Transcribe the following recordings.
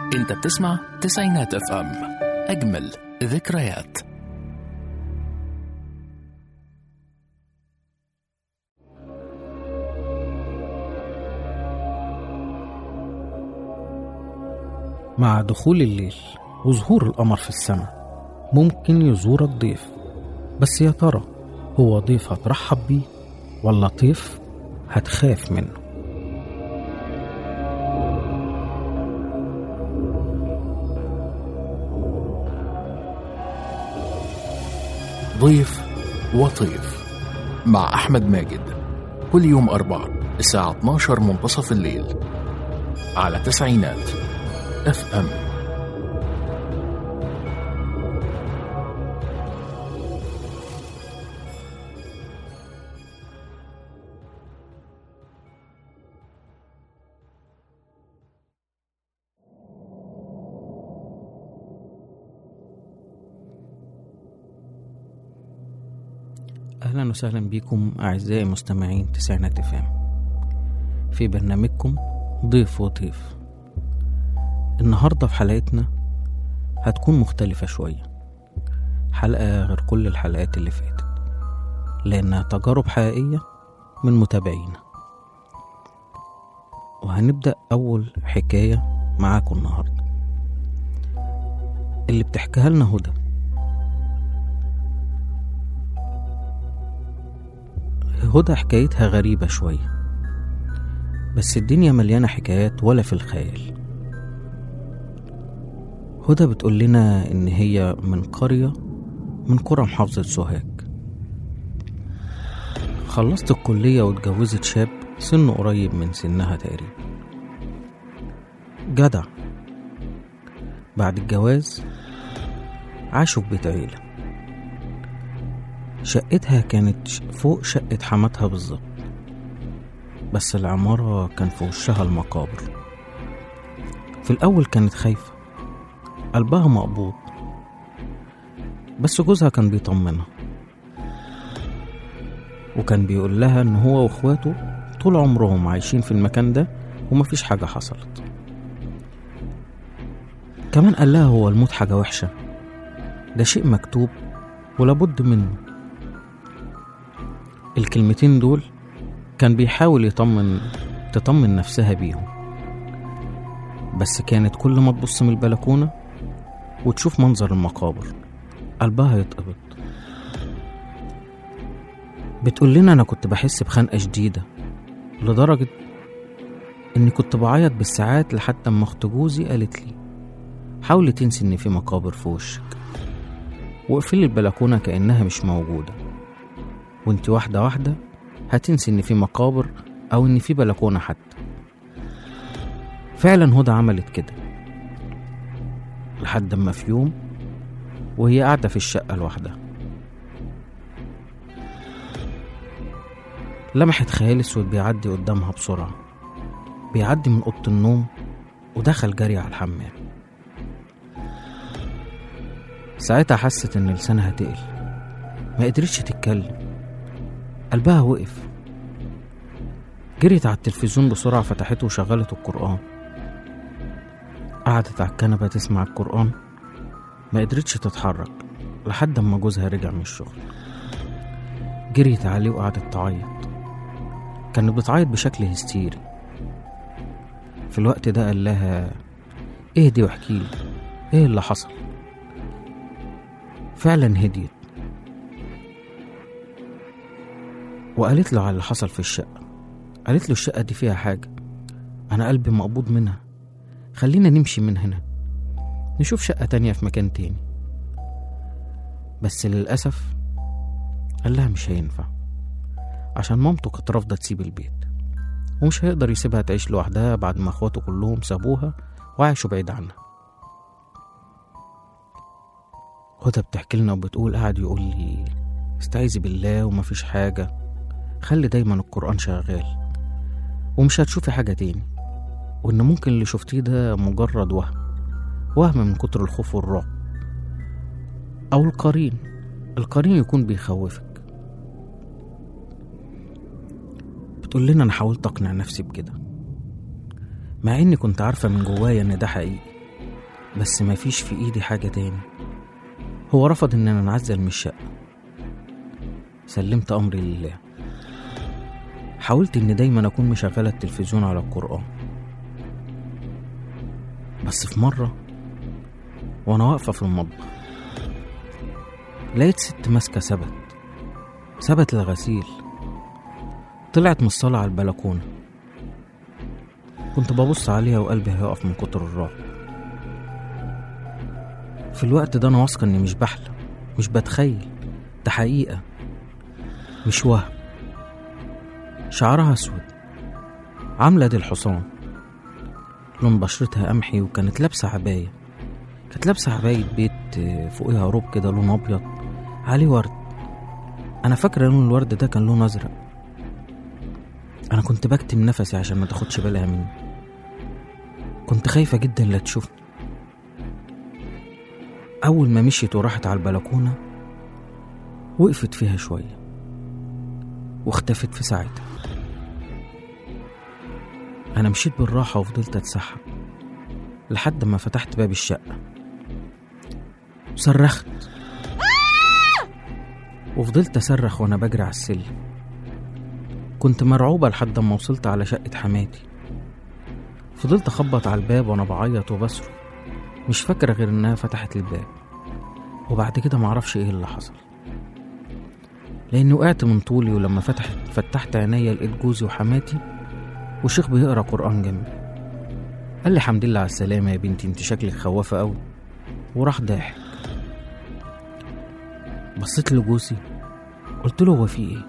انت بتسمع تسعينات اف ام اجمل ذكريات مع دخول الليل وظهور القمر في السماء ممكن يزورك ضيف بس يا ترى هو ضيف هترحب بيه ولا طيف هتخاف منه ضيف وطيف مع أحمد ماجد كل يوم أربعة الساعة 12 منتصف الليل على تسعينات اف ام أهلا وسهلا بكم أعزائي مستمعين تسعينات فام في برنامجكم ضيف وضيف النهاردة في حلقتنا هتكون مختلفة شوية حلقة غير كل الحلقات اللي فاتت لأنها تجارب حقيقية من متابعينا وهنبدأ أول حكاية معاكم النهاردة اللي بتحكيها لنا هدى هدى حكايتها غريبة شوية بس الدنيا مليانة حكايات ولا في الخيال هدى بتقول لنا إن هي من قرية من قرى محافظة سوهاج خلصت الكلية واتجوزت شاب سنه قريب من سنها تقريبا جدع بعد الجواز عاشوا في بيت عيلة شقتها كانت ش- فوق شقة حماتها بالظبط بس العمارة كان في وشها المقابر في الأول كانت خايفة قلبها مقبوض بس جوزها كان بيطمنها وكان بيقول لها إن هو وإخواته طول عمرهم عايشين في المكان ده ومفيش حاجة حصلت كمان قال لها هو الموت حاجة وحشة ده شيء مكتوب ولابد منه الكلمتين دول كان بيحاول يطمن تطمن نفسها بيهم بس كانت كل ما تبص من البلكونة وتشوف منظر المقابر قلبها يتقبض بتقول لنا أنا كنت بحس بخنقة شديدة لدرجة إني كنت بعيط بالساعات لحد أما أخت جوزي قالت لي حاولي تنسي إن في مقابر في وشك واقفلي البلكونة كأنها مش موجودة وانت واحدة واحدة هتنسي إن في مقابر أو إن في بلكونة حتى فعلا هدى عملت كده لحد ما في يوم وهي قاعدة في الشقة لوحدها لمحت خيال اسود بيعدي قدامها بسرعة بيعدي من أوضة النوم ودخل جري على الحمام ساعتها حست إن لسانها تقل ما قدرتش تتكلم قلبها وقف جريت على التلفزيون بسرعة فتحته وشغلت القرآن قعدت على الكنبة تسمع القرآن ما قدرتش تتحرك لحد أما جوزها رجع من الشغل جريت عليه وقعدت تعيط كانت بتعيط بشكل هستيري في الوقت ده قال لها اهدي واحكيلي ايه اللي حصل فعلا هديت وقالت له على اللي حصل في الشقة قالت له الشقة دي فيها حاجة أنا قلبي مقبوض منها خلينا نمشي من هنا نشوف شقة تانية في مكان تاني بس للأسف قال لها مش هينفع عشان مامته كانت رافضة تسيب البيت ومش هيقدر يسيبها تعيش لوحدها بعد ما اخواته كلهم سابوها وعاشوا بعيد عنها هدى بتحكي لنا وبتقول قعد يقول لي استعيذي بالله ومفيش حاجة خلي دايما القرآن شغال ومش هتشوفي حاجة تاني وإن ممكن اللي شفتيه ده مجرد وهم وهم من كتر الخوف والرعب أو القرين القرين يكون بيخوفك بتقول لنا أنا حاولت أقنع نفسي بكده مع إني كنت عارفة من جوايا إن ده حقيقي بس مفيش في ايدي حاجة تاني هو رفض ان انا انعزل من الشقة سلمت امري لله حاولت ان دايما اكون مشغلة التلفزيون على القرآن بس في مرة وانا واقفة في المطبخ لقيت ست ماسكة سبت سبت الغسيل طلعت من الصالة على البلكونة كنت ببص عليها وقلبي هيقف من كتر الرعب في الوقت ده انا واثقة اني مش بحلم مش بتخيل ده حقيقة مش وهم شعرها اسود عاملة دي الحصان لون بشرتها قمحي وكانت لابسة عباية كانت لابسة عباية بيت آه، فوقيها روب كده لون أبيض عليه ورد أنا فاكرة لون الورد ده كان لون أزرق أنا كنت بكتم نفسي عشان ما تاخدش بالها مني كنت خايفة جدا لا تشوفني أول ما مشيت وراحت على البلكونة وقفت فيها شوية واختفت في ساعتها أنا مشيت بالراحة وفضلت أتسحب لحد ما فتحت باب الشقة صرخت وفضلت أصرخ وأنا بجري على السلم كنت مرعوبة لحد ما وصلت على شقة حماتي فضلت أخبط على الباب وأنا بعيط وبصرخ مش فاكرة غير إنها فتحت الباب وبعد كده معرفش إيه اللي حصل لأني وقعت من طولي ولما فتحت فتحت عينيا لقيت جوزي وحماتي وشيخ بيقرا قرآن جنبي قال لي حمد لله على السلامة يا بنتي انت شكلك خوافة أوي وراح ضاحك بصيت لجوزي قلت له هو في ايه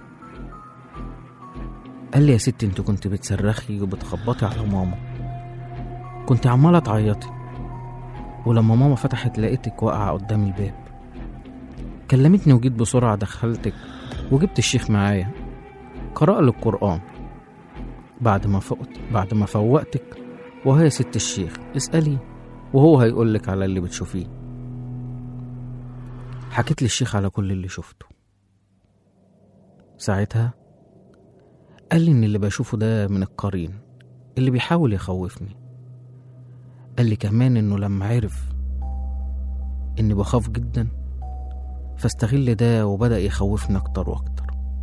قال لي يا ستي انت كنت بتصرخي وبتخبطي على ماما كنت عمالة تعيطي ولما ماما فتحت لقيتك واقعة قدام الباب كلمتني وجيت بسرعة دخلتك وجبت الشيخ معايا قرأ لي القرآن بعد ما فقت بعد ما فوقتك وهي ست الشيخ اسألي وهو هيقولك على اللي بتشوفيه حكيت للشيخ على كل اللي شفته ساعتها قال لي ان اللي بشوفه ده من القرين اللي بيحاول يخوفني قال لي كمان انه لما عرف اني بخاف جدا فاستغل ده وبدأ يخوفني اكتر واكتر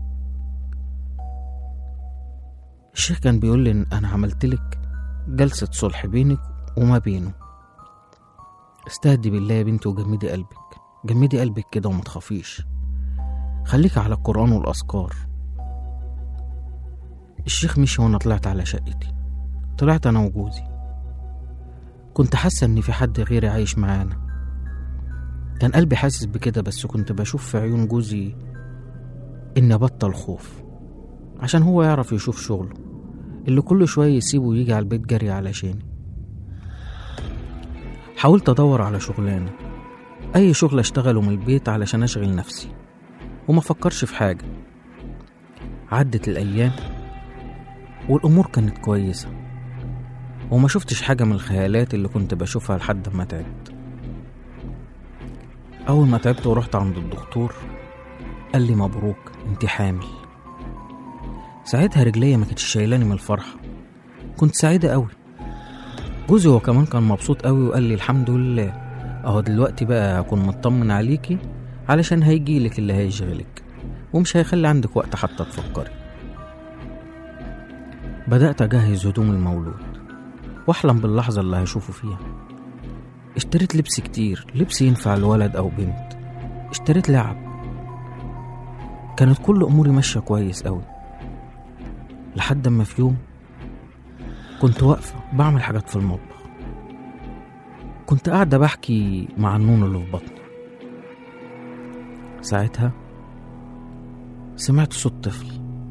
الشيخ كان بيقول لي ان انا عملت لك جلسة صلح بينك وما بينه استهدي بالله يا بنتي وجمدي قلبك جمدي قلبك كده وما تخافيش خليك على القرآن والأذكار الشيخ مشي وانا طلعت على شقتي طلعت انا وجوزي كنت حاسة ان في حد غيري عايش معانا كان قلبي حاسس بكده بس كنت بشوف في عيون جوزي اني ابطل خوف عشان هو يعرف يشوف شغله اللي كل شوية يسيبه ويجي على البيت جري علشاني حاولت ادور على شغلانة اي شغل اشتغله من البيت علشان اشغل نفسي وما فكرش في حاجة عدت الايام والامور كانت كويسة وما شفتش حاجة من الخيالات اللي كنت بشوفها لحد ما تعبت أول ما تعبت ورحت عند الدكتور قال لي مبروك انت حامل ساعتها رجليا ما كانتش شايلاني من الفرحة كنت سعيدة قوي جوزي هو كمان كان مبسوط قوي وقال لي الحمد لله اهو دلوقتي بقى هكون مطمن عليكي علشان هيجيلك اللي هيشغلك ومش هيخلي عندك وقت حتى تفكري بدأت أجهز هدوم المولود وأحلم باللحظة اللي هشوفه فيها اشتريت لبس كتير لبس ينفع لولد أو بنت اشتريت لعب كانت كل أموري ماشية كويس أوي لحد ما في يوم كنت واقفة بعمل حاجات في المطبخ كنت قاعدة بحكي مع النون اللي في بطني ساعتها سمعت صوت طفل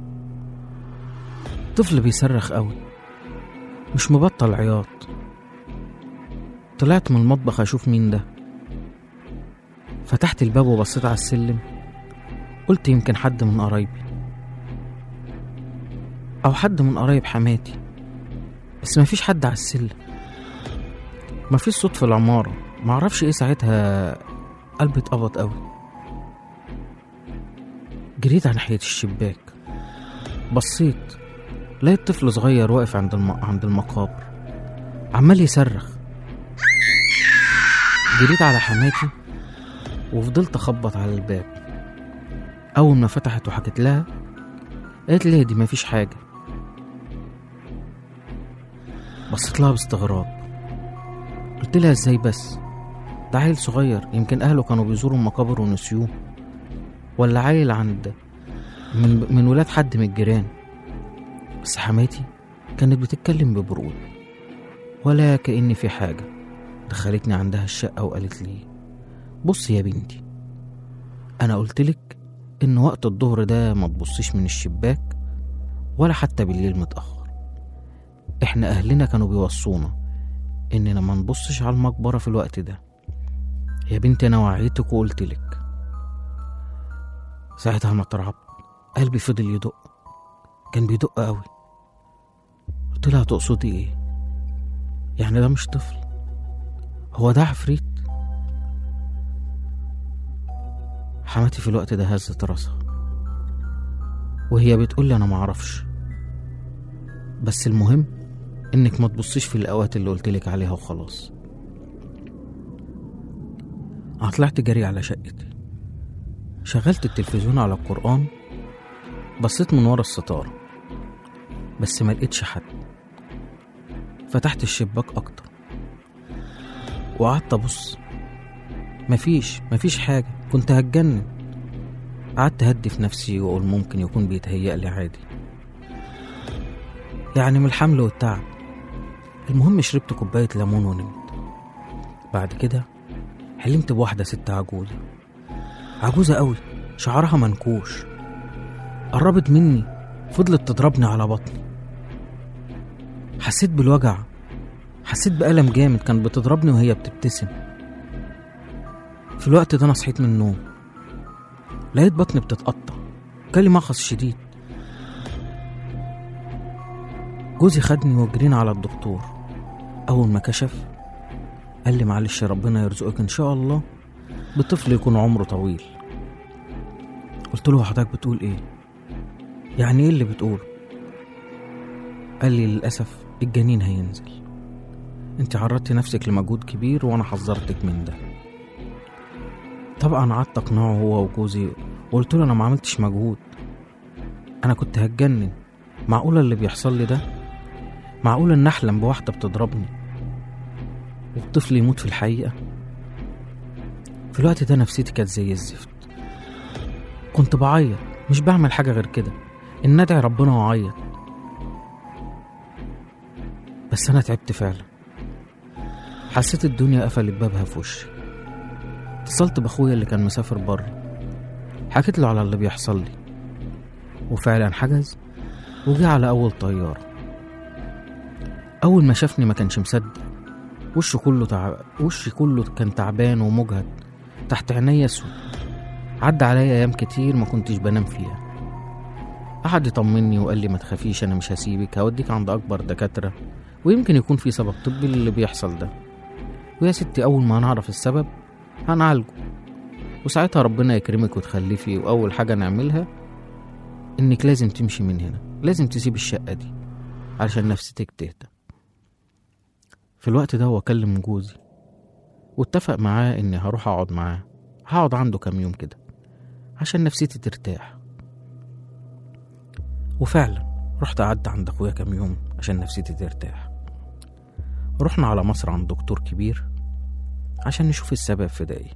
طفل بيصرخ قوي مش مبطل عياط طلعت من المطبخ اشوف مين ده فتحت الباب وبصيت على السلم قلت يمكن حد من قرايبي او حد من قرايب حماتي بس مفيش حد على السلم مفيش صوت في العمارة معرفش ايه ساعتها قلبي اتقبض قوي جريت على ناحية الشباك بصيت لقيت طفل صغير واقف عند الم... عند المقابر عمال يصرخ جريت على حماتي وفضلت اخبط على الباب اول ما فتحت وحكت لها قالت لي دي مفيش حاجه بصيت لها باستغراب قلت لها ازاي بس ده عيل صغير يمكن اهله كانوا بيزوروا المقابر ونسيوه ولا عيل عند من من ولاد حد من الجيران بس حماتي كانت بتتكلم ببرود ولا كأن في حاجة دخلتني عندها الشقة وقالت لي بص يا بنتي أنا قلتلك إن وقت الظهر ده ما تبصيش من الشباك ولا حتى بالليل متأخر إحنا أهلنا كانوا بيوصونا إننا ما نبصش على المقبرة في الوقت ده يا بنتي أنا وعيتك وقلتلك ساعتها ما اترعبت قلبي فضل يدق كان بيدق قوي قلت لها تقصدي ايه يعني ده مش طفل هو ده عفريت حماتي في الوقت ده هزت راسها وهي بتقول لي انا معرفش بس المهم انك ما تبصيش في الاوقات اللي قلتلك عليها وخلاص انا طلعت جري على شقتي شغلت التلفزيون على القرآن بصيت من ورا الستارة بس ما لقيتش حد فتحت الشباك أكتر وقعدت أبص مفيش مفيش حاجة كنت هتجنن قعدت أهدي في نفسي وأقول ممكن يكون بيتهيأ لي عادي يعني من الحمل والتعب المهم شربت كوباية ليمون ونمت بعد كده حلمت بواحدة ست عجوزة عجوزة قوي شعرها منكوش قربت مني فضلت تضربني على بطني حسيت بالوجع حسيت بألم جامد كانت بتضربني وهي بتبتسم في الوقت ده أنا صحيت من النوم لقيت بطني بتتقطع جالي مغص شديد جوزي خدني وجرينا على الدكتور أول ما كشف قال لي معلش ربنا يرزقك إن شاء الله بطفل يكون عمره طويل قلت له حضرتك بتقول ايه يعني ايه اللي بتقوله قال لي للاسف الجنين هينزل انت عرضتي نفسك لمجهود كبير وانا حذرتك من ده طبعا قعدت اقنعه هو وجوزي وقلت له انا ما عملتش مجهود انا كنت هتجنن معقوله اللي بيحصل لي ده معقوله ان احلم بواحده بتضربني والطفل يموت في الحقيقه في الوقت ده نفسيتي كانت زي الزفت كنت بعيط مش بعمل حاجة غير كده إن أدعي ربنا وأعيط بس أنا تعبت فعلا حسيت الدنيا قفلت بابها في وشي اتصلت بأخويا اللي كان مسافر بره حكيت له على اللي بيحصل لي وفعلا حجز وجه على أول طيارة أول ما شافني ما كانش مصدق وشه كله تعب وشي كله كان تعبان ومجهد تحت عينيا اسود عدى عليا ايام كتير ما كنتش بنام فيها قعد يطمني وقال لي ما تخافيش انا مش هسيبك هوديك عند اكبر دكاتره ويمكن يكون في سبب طبي للي بيحصل ده ويا ستي اول ما نعرف السبب هنعالجه وساعتها ربنا يكرمك وتخلفي واول حاجه نعملها انك لازم تمشي من هنا لازم تسيب الشقه دي علشان نفسيتك تهدى في الوقت ده هو كلم جوزي واتفق معاه اني هروح اقعد معاه هقعد عنده كام يوم كده عشان نفسيتي ترتاح وفعلا رحت قعدت عند اخويا كام يوم عشان نفسيتي ترتاح رحنا على مصر عند دكتور كبير عشان نشوف السبب في ده ايه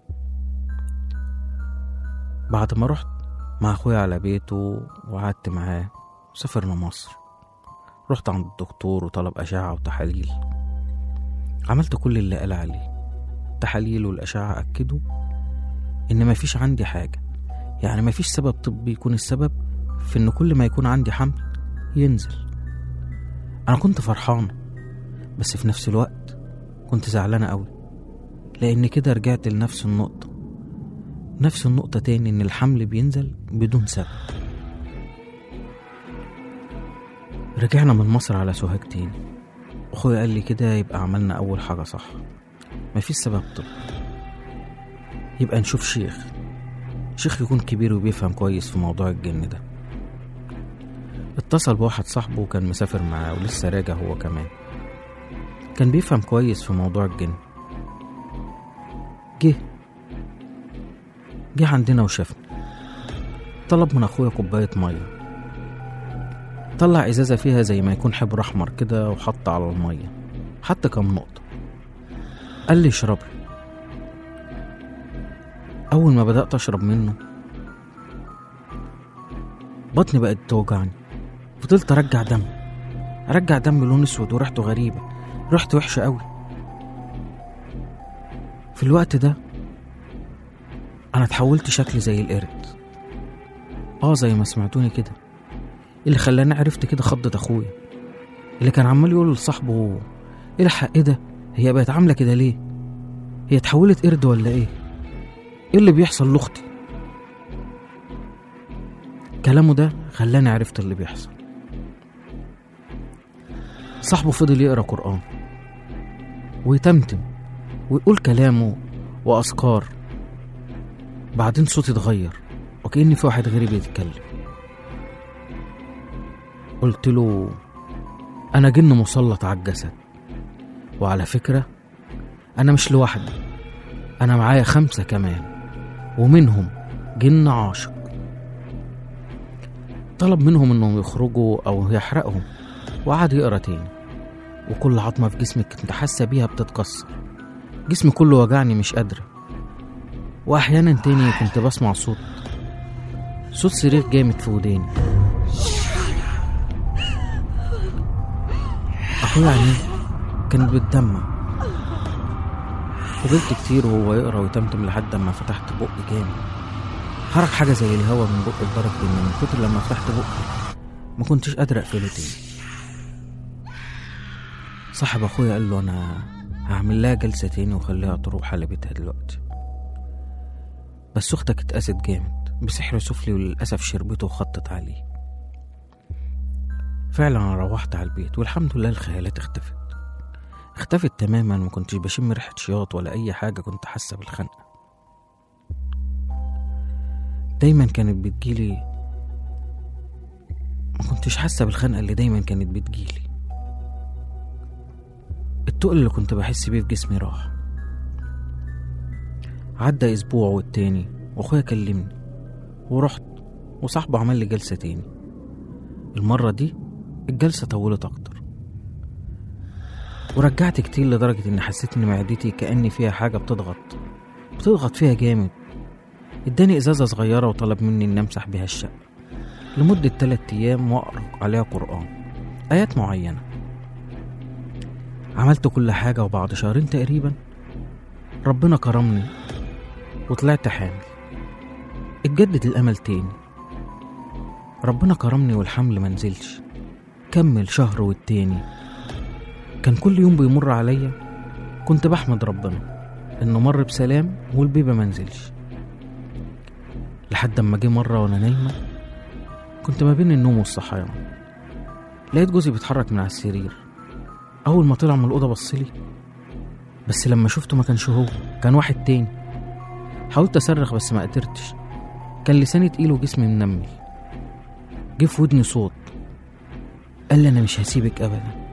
بعد ما رحت مع اخويا على بيته وقعدت معاه وسافرنا مصر رحت عند الدكتور وطلب أشعة وتحاليل عملت كل اللي قال عليه التحاليل والأشعة أكدوا إن مفيش عندي حاجة يعني مفيش سبب طبي يكون السبب في إن كل ما يكون عندي حمل ينزل أنا كنت فرحانة بس في نفس الوقت كنت زعلانة أوي لأن كده رجعت لنفس النقطة نفس النقطة تاني إن الحمل بينزل بدون سبب رجعنا من مصر على سوهاج تاني أخويا قال لي كده يبقى عملنا أول حاجة صح مفيش سبب طبي يبقى نشوف شيخ شيخ يكون كبير وبيفهم كويس في موضوع الجن ده اتصل بواحد صاحبه وكان مسافر معاه ولسه راجع هو كمان كان بيفهم كويس في موضوع الجن جه جه عندنا وشافني طلب من اخويا كوبايه ميه طلع ازازه فيها زي ما يكون حبر احمر كده وحط على الميه حط كام نقطه قال لي اشربي اول ما بدات اشرب منه بطني بقت توجعني فضلت ارجع دم ارجع دم لون اسود وريحته غريبه ريحته وحشه قوي في الوقت ده انا اتحولت شكلي زي القرد اه زي ما سمعتوني كده اللي خلاني عرفت كده خضة اخويا اللي كان عمال يقول لصاحبه الحق ايه ده هي بقت عامله كده ليه هي اتحولت قرد ولا ايه ايه اللي بيحصل لاختي كلامه ده خلاني عرفت اللي بيحصل صاحبه فضل يقرا قران ويتمتم ويقول كلامه واذكار بعدين صوتي اتغير وكأن في واحد غيري بيتكلم قلت له أنا جن مسلط على الجسد وعلى فكرة أنا مش لوحدي أنا معايا خمسة كمان ومنهم جن عاشق طلب منهم إنهم يخرجوا أو يحرقهم وقعد يقرا تاني وكل عظمة في جسمي كنت حاسة بيها بتتكسر جسمي كله وجعني مش قادرة وأحيانا تاني كنت بسمع صوت صوت صريخ جامد في وداني أخويا عينيه كانت بتدمع فضلت كتير وهو يقرا ويتمتم لحد ما فتحت بقي جامد خرج حاجة زي الهوا من بقي لدرجة إن من كتر لما فتحت بقي ما كنتش قادر أقفله تاني صاحب أخويا قال له أنا هعمل لها جلسة تاني وخليها تروح على بيتها دلوقتي بس أختك اتقست جامد بسحر سفلي وللأسف شربته وخطت عليه فعلا أنا روحت على البيت والحمد لله الخيالات اختفت اختفت تماما ما كنتش بشم ريحة شياط ولا أي حاجة كنت حاسة بالخنقة دايما كانت بتجيلي ما كنتش حاسة بالخنقة اللي دايما كانت بتجيلي التقل اللي كنت بحس بيه في جسمي راح عدى أسبوع والتاني وأخويا كلمني ورحت وصاحبه عمل لي جلسة تاني المرة دي الجلسة طولت أكتر ورجعت كتير لدرجة إني حسيت إن معدتي كأني فيها حاجة بتضغط بتضغط فيها جامد اداني إزازة صغيرة وطلب مني إني أمسح بيها الشقة لمدة تلات أيام وأقرأ عليها قرآن آيات معينة عملت كل حاجة وبعد شهرين تقريبا ربنا كرمني وطلعت حامل اتجدد الأمل تاني ربنا كرمني والحمل منزلش كمل شهر والتاني كان كل يوم بيمر عليا كنت بحمد ربنا انه مر بسلام والبيبي منزلش لحد اما جه مرة وانا نايمة كنت ما بين النوم والصحيان لقيت جوزي بيتحرك من على السرير اول ما طلع من الاوضه بصلي بس لما شفته ما كانش هو كان واحد تاني حاولت اصرخ بس ما قدرتش كان لساني تقيل وجسمي منمل جه في ودني صوت قال لي انا مش هسيبك ابدا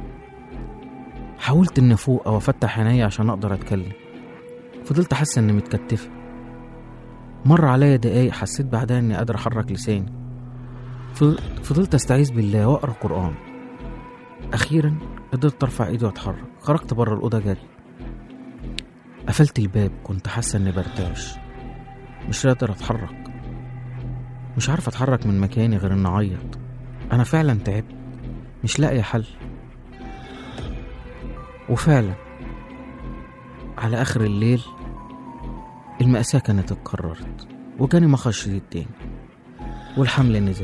حاولت اني افوق او افتح عيني عشان اقدر اتكلم فضلت حاسه اني متكتفه مر عليا دقايق حسيت بعدها اني قادر احرك لساني فض- فضلت استعيذ بالله واقرا قران اخيرا قدرت ارفع ايدي واتحرك خرجت بره الاوضه جري قفلت الباب كنت حاسه اني برتعش مش قادر اتحرك مش عارف اتحرك من مكاني غير اني اعيط انا فعلا تعبت مش لاقي حل وفعلا على اخر الليل المأساة كانت اتكررت وجاني مخرج شديد تاني والحمل نزل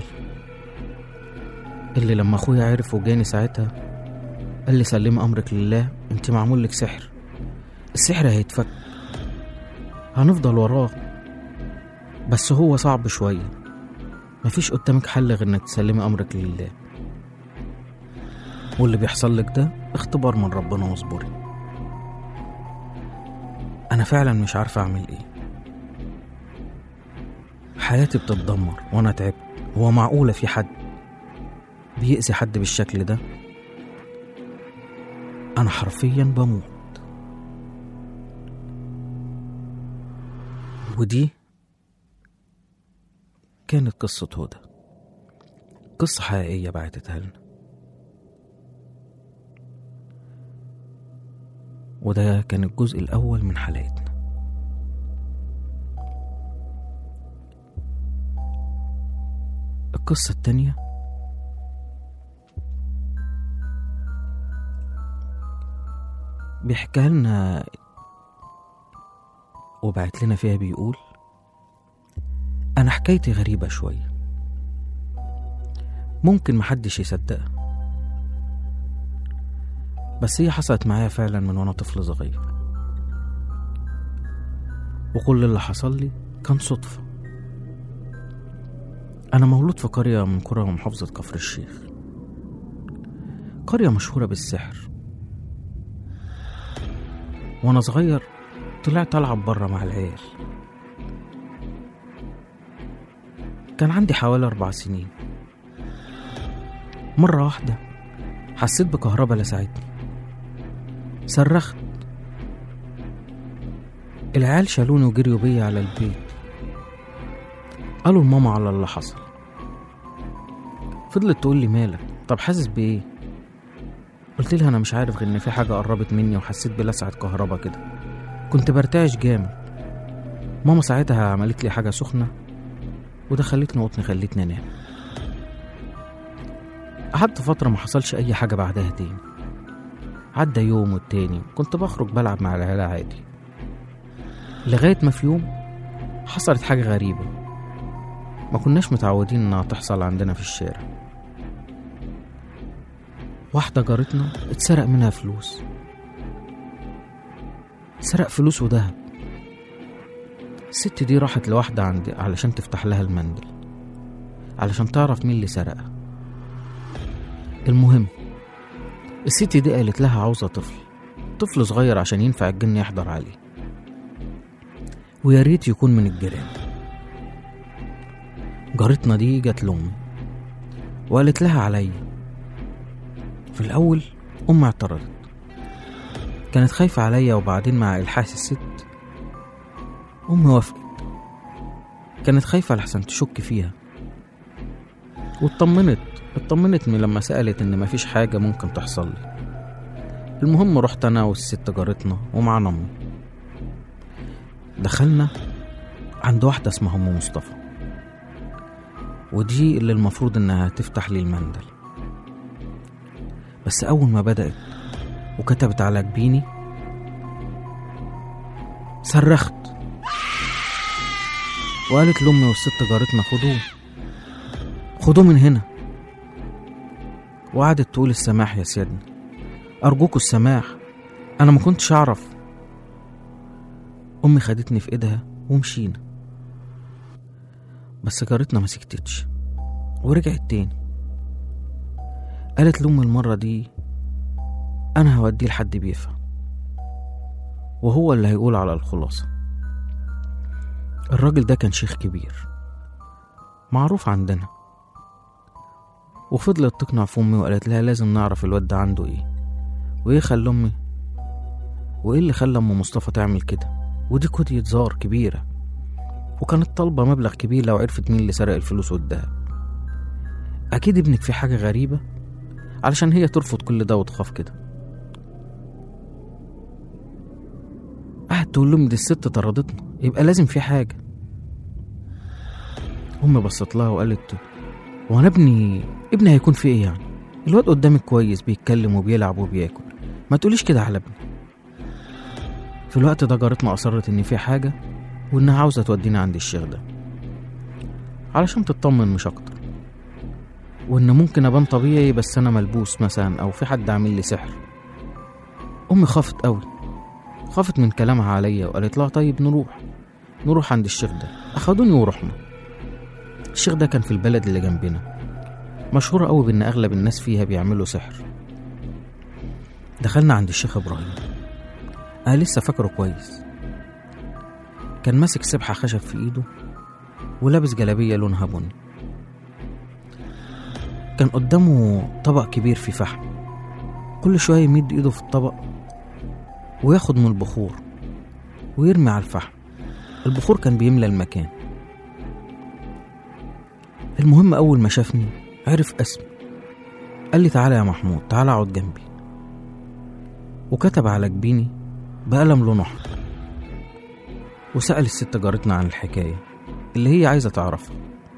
اللي لما اخويا عرف وجاني ساعتها قال لي سلمي امرك لله انت معمول لك سحر السحر هيتفك هنفضل وراه بس هو صعب شوية مفيش قدامك حل غير انك تسلمي امرك لله واللي بيحصل لك ده اختبار من ربنا واصبري انا فعلا مش عارفه اعمل ايه حياتي بتتدمر وانا تعبت هو معقوله في حد بيأذي حد بالشكل ده انا حرفيا بموت ودي كانت قصة هدى قصة حقيقية بعتتها لنا وده كان الجزء الأول من حلقتنا القصة التانية بيحكيها لنا وبعت لنا فيها بيقول أنا حكايتي غريبة شوية ممكن محدش يصدقها بس هي حصلت معايا فعلا من وانا طفل صغير وكل اللي حصل لي كان صدفة أنا مولود في قرية من قرى محافظة كفر الشيخ قرية مشهورة بالسحر وأنا صغير طلعت ألعب برا مع العيال كان عندي حوالي أربع سنين مرة واحدة حسيت بكهرباء لسعتني صرخت العيال شالوني وجريوا بيا على البيت قالوا لماما على اللي حصل فضلت تقول لي مالك طب حاسس بايه قلت لها انا مش عارف غير ان في حاجه قربت مني وحسيت بلسعه كهربا كده كنت برتعش جامد ماما ساعتها عملت لي حاجه سخنه وده خلتني اوضني خلتني انام قعدت فتره ما حصلش اي حاجه بعدها تاني عدى يوم والتاني كنت بخرج بلعب مع العيال عادي لغايه ما في يوم حصلت حاجه غريبه ما كناش متعودين انها تحصل عندنا في الشارع واحدة جارتنا اتسرق منها فلوس سرق فلوس وذهب الست دي راحت لواحدة عندي علشان تفتح لها المندل علشان تعرف مين اللي سرقها المهم الست دي قالت لها عاوزة طفل طفل صغير عشان ينفع الجن يحضر عليه ويا ريت يكون من الجيران جارتنا دي جت لأمي وقالت لها عليا في الأول أمي اعترضت كانت خايفة عليا وبعدين مع إلحاس الست أمي وافقت كانت خايفة لحسن تشك فيها واطمنت اطمنت من لما سألت إن مفيش حاجة ممكن تحصل لي المهم رحت أنا والست جارتنا ومعانا أمي دخلنا عند واحدة اسمها أم مصطفى ودي اللي المفروض إنها تفتح لي المندل بس أول ما بدأت وكتبت على جبيني صرخت وقالت لأمي والست جارتنا خدوه خدوه من هنا وقعدت تقول السماح يا سيادنا أرجوكوا السماح أنا ما كنتش أعرف أمي خدتني في إيدها ومشينا بس جارتنا ما سكتتش ورجعت تاني قالت لأمي المرة دي أنا هوديه لحد بيفهم وهو اللي هيقول على الخلاصة الراجل ده كان شيخ كبير معروف عندنا وفضلت تقنع في أمي وقالت لها لازم نعرف الواد ده عنده إيه وإيه خلى أمي وإيه اللي خلى أم مصطفى تعمل كده ودي كودية زار كبيرة وكانت طالبة مبلغ كبير لو عرفت مين اللي سرق الفلوس والدهب أكيد ابنك في حاجة غريبة علشان هي ترفض كل ده وتخاف كده قعدت تقول لهم دي الست طردتنا يبقى لازم في حاجة أمي بصت لها وقالت وانا ابني ابني هيكون في ايه يعني الواد قدامك كويس بيتكلم وبيلعب وبياكل ما تقوليش كده على ابني في الوقت ده جارتنا أصرت إن في حاجة وإنها عاوزة تودينا عند الشيخ ده علشان تطمن مش أكتر وإن ممكن أبان طبيعي بس أنا ملبوس مثلا أو في حد عامل لي سحر أمي خافت أوي خافت من كلامها عليا وقالت لها طيب نروح نروح عند الشيخ ده أخدوني ورحنا الشيخ ده كان في البلد اللي جنبنا مشهورة أوي بإن أغلب الناس فيها بيعملوا سحر دخلنا عند الشيخ إبراهيم أنا لسه فاكره كويس كان ماسك سبحة خشب في إيده ولابس جلابية لونها بني كان قدامه طبق كبير فيه فحم كل شوية يمد إيده في الطبق وياخد من البخور ويرمي على الفحم البخور كان بيملى المكان المهم أول ما شافني عرف اسمي قال لي تعالى يا محمود تعالى اقعد جنبي وكتب على جبيني بقلم لونه أحمر وسأل الست جارتنا عن الحكاية اللي هي عايزة تعرفها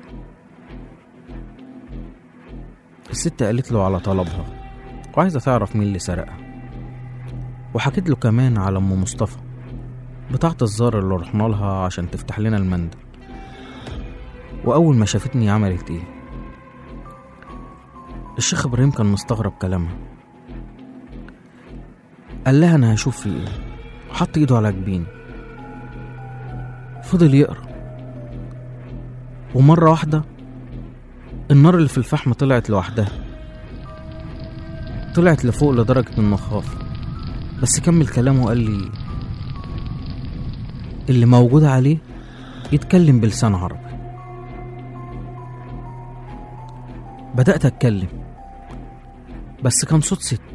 الست قالت له على طلبها وعايزة تعرف مين اللي سرقها وحكيت له كمان على أم مصطفى بتاعة الزار اللي رحنا لها عشان تفتح لنا المندل وأول ما شافتني عملت إيه الشيخ إبراهيم كان مستغرب كلامها قال لها أنا هشوف في إيه وحط إيده على جبيني فضل يقرا ومرة واحدة النار اللي في الفحم طلعت لوحدها طلعت لفوق لدرجة إنه خاف بس كمل كلامه وقال لي اللي موجود عليه يتكلم بلسان عربي بدأت أتكلم بس كان صوت ست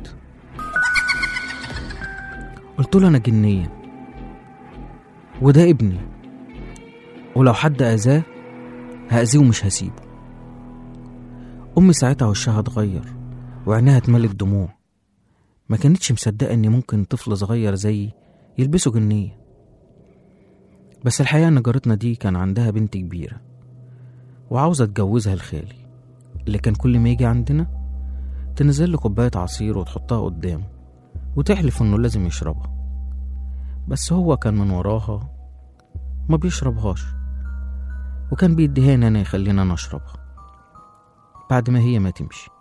قلت له أنا جنية وده ابني ولو حد أذاه هأذيه ومش هسيبه أمي ساعتها وشها اتغير وعينيها اتملت دموع ما كانتش مصدقة إن ممكن طفل صغير زيي يلبسه جنية بس الحقيقة إن جارتنا دي كان عندها بنت كبيرة وعاوزة تجوزها لخالي اللي كان كل ما يجي عندنا تنزل له كوباية عصير وتحطها قدامه وتحلف إنه لازم يشربها بس هو كان من وراها ما بيشربهاش وكان بيديهاني أنا يخلينا نشربها بعد ما هي ما تمشي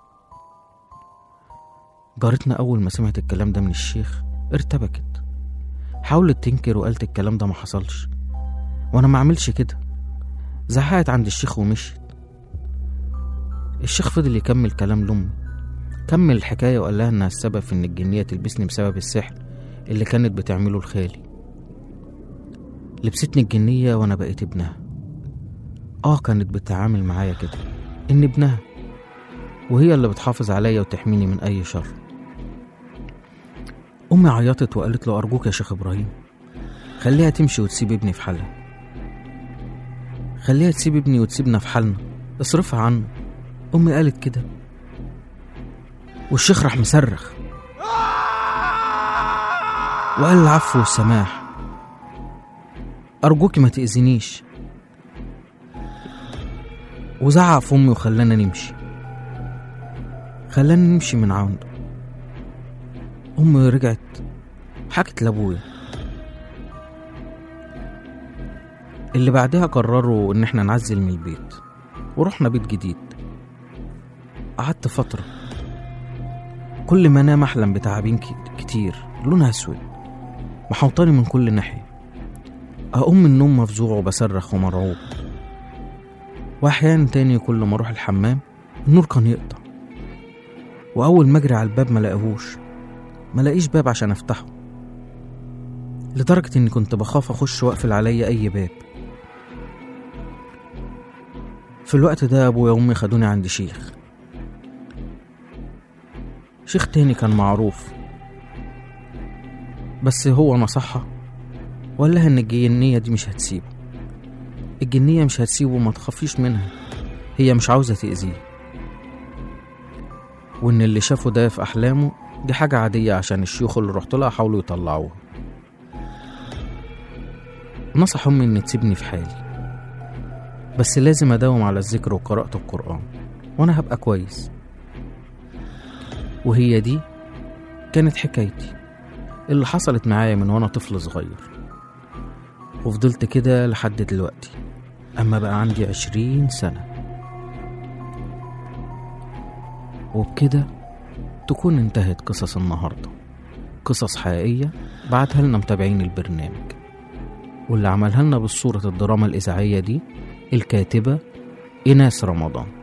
جارتنا أول ما سمعت الكلام ده من الشيخ ارتبكت حاولت تنكر وقالت الكلام ده ما حصلش وأنا ما عملش كده زعقت عند الشيخ ومشيت الشيخ فضل يكمل كلام لأمي كمل الحكاية وقال لها إنها السبب في إن الجنية تلبسني بسبب السحر اللي كانت بتعمله لخالي لبستني الجنية وأنا بقيت ابنها آه كانت بتتعامل معايا كده إن ابنها وهي اللي بتحافظ عليا وتحميني من أي شر أمي عيطت وقالت له أرجوك يا شيخ إبراهيم خليها تمشي وتسيب ابني في حالها خليها تسيب ابني وتسيبنا في حالنا اصرفها عنه أمي قالت كده والشيخ راح مصرخ وقال العفو والسماح أرجوك ما تأذينيش وزعق في أمي وخلانا نمشي خلانا نمشي من عنده أمي رجعت حكت لأبويا اللي بعدها قرروا إن احنا نعزل من البيت ورحنا بيت جديد قعدت فترة كل ما انام احلم بتعابين ك- كتير لونها اسود محوطاني من كل ناحية اقوم من النوم مفزوع وبصرخ ومرعوب واحيانا تاني كل ما اروح الحمام النور كان يقطع واول ما اجري على الباب ملاقيهوش ملاقيش باب عشان افتحه لدرجة اني كنت بخاف اخش واقفل عليا اي باب في الوقت ده ابويا وامي خدوني عند شيخ شيخ تاني كان معروف بس هو نصحها وقال لها ان الجنية دي مش هتسيبه الجنية مش هتسيبه ما تخافيش منها هي مش عاوزة تأذيه وان اللي شافه ده في احلامه دي حاجة عادية عشان الشيوخ اللي رحت لها حاولوا يطلعوها نصح امي ان تسيبني في حالي بس لازم اداوم على الذكر وقراءة القرآن وانا هبقى كويس وهي دي كانت حكايتي اللي حصلت معايا من وانا طفل صغير وفضلت كده لحد دلوقتي اما بقى عندي عشرين سنة وبكده تكون انتهت قصص النهاردة قصص حقيقية بعتها لنا متابعين البرنامج واللي عملها لنا بالصورة الدراما الإذاعية دي الكاتبة إيناس رمضان